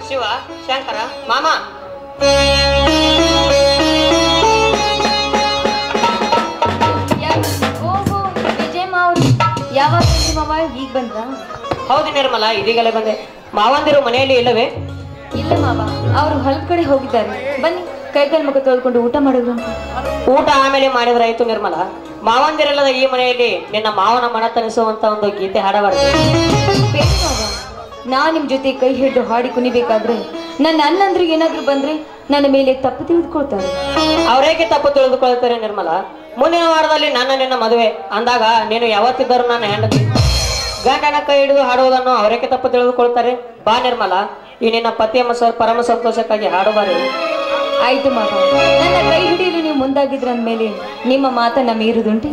ಶಿವ ಶಂಕರ ಮಾಮ ಓಹೋ ವಿಜಯಮ್ಮ ಅವರು ಯಾವಾಗ ಬಂದ್ರಿ ಮಾವ ಈಗ ಬಂದ್ರಾ ಹೌದು ನಿರ್ಮಲ ಇದೀಗಲೇ ಬಂದೆ ಮಾವಂದಿರು ಮನೆಯಲ್ಲಿ ಇಲ್ಲವೇ ಇಲ್ಲ ಮಾವ ಅವರು ಹೊಲದ ಕಡೆ ಹೋಗಿದ್ದಾರೆ ಬನ್ನಿ ಕೈಕಾಲು ಮುಖ ತೊಳ್ಕೊಂಡು ಊಟ ಮಾಡಿದ್ರು ಅಂತ ಊಟ ಆಮೇಲೆ ಮಾಡಿದ್ರಾಯ್ತು ನಿರ್ಮಲ ಮಾವಂದಿರಲ್ಲದ ಈ ಮನೆಯಲ್ಲಿ ನಿನ್ನ ಮಾವನ ಮನ ತನಿಸುವಂತ ಒಂದು ಗೀತೆ ಹಾಡಬಾರದು ಬೇಡ ಮಾವ ನಾ ನಿಮ್ ಜೊತೆ ಕೈ ಹಿಡಿದು ಹಾಡಿ ಕುಣಿಬೇಕಾದ್ರೆ ನನ್ನ ಅಣ್ಣಂದ್ರು ಏನಾದ್ರು ಬಂದ್ರೆ ನನ್ನ ಮೇಲೆ ತಪ್ಪು ತಿಳಿದುಕೊಳ್ತಾರೆ ಅವರೇಕೆ ತಪ್ಪು ತಿಳಿದುಕೊಳ್ತಾರೆ ನಿರ್ಮಲ ಮುಂದಿನ ವಾರದಲ್ಲಿ ನನ್ನ ನಿನ್ನ ಮದುವೆ ಅಂದಾಗ ನೀನು ಯಾವತ್ತಿದ್ದರೂ ನನ್ನ ಹೆಂಡತಿ ಗಂಡನ ಕೈ ಹಿಡಿದು ಹಾಡುವುದನ್ನು ಅವರೇಕೆ ತಪ್ಪು ತಿಳಿದುಕೊಳ್ತಾರೆ ಬಾ ನಿರ್ಮಲ ಈ ನಿನ್ನ ಪತಿಯ ಸ ಪರಮ ಸಂತೋಷಕ್ಕಾಗಿ ಹಾಡಬಾರಿ ಆಯ್ತು ಮಾವ ನನ್ನ ಕೈ ಹಿಡಿಯಲು ನೀವು ಮುಂದಾಗಿದ್ರ ಅಂದ್ಮೇಲೆ ನಿಮ್ಮ ಮಾತನ್ನ ಮೀರುದುಂಟೆ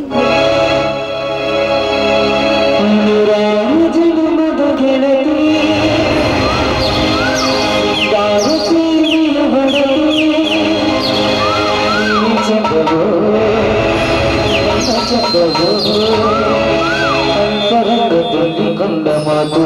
ಕೊಂಡ ಮಾತು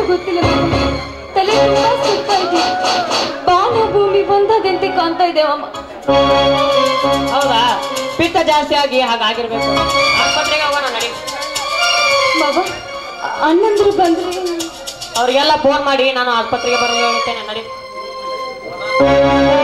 ಗೊತ್ತಿಲ್ಲ ಮಾವ. ತಲೆ ತುಂಬಾ ಸುತ್ತಾ ಇದೆ ಬಾನ ಭೂಮಿ ಬಂದದಂತೆ ಕಾಣ್ತಾ ಇದೆ ಅಮ್ಮ ಹೌದಾ ಪಿತ್ತ ಜಾಸ್ತಿ ಆಗಿ ಹಾಗಾಗಿರ್ಬೇಕು ಆಸ್ಪತ್ರೆಗೆ ಹೋಗೋಣ ನಡಿ ಮಾವ ಅಣ್ಣಂದ್ರು ಬಂದ್ರೆ ಅವ್ರಿಗೆಲ್ಲ ಫೋನ್ ಮಾಡಿ ನಾನು ಆಸ್ಪತ್ರೆಗೆ ಬರಲು ಹೇಳುತ್ತೇನೆ ನಡಿ ಮಾವ,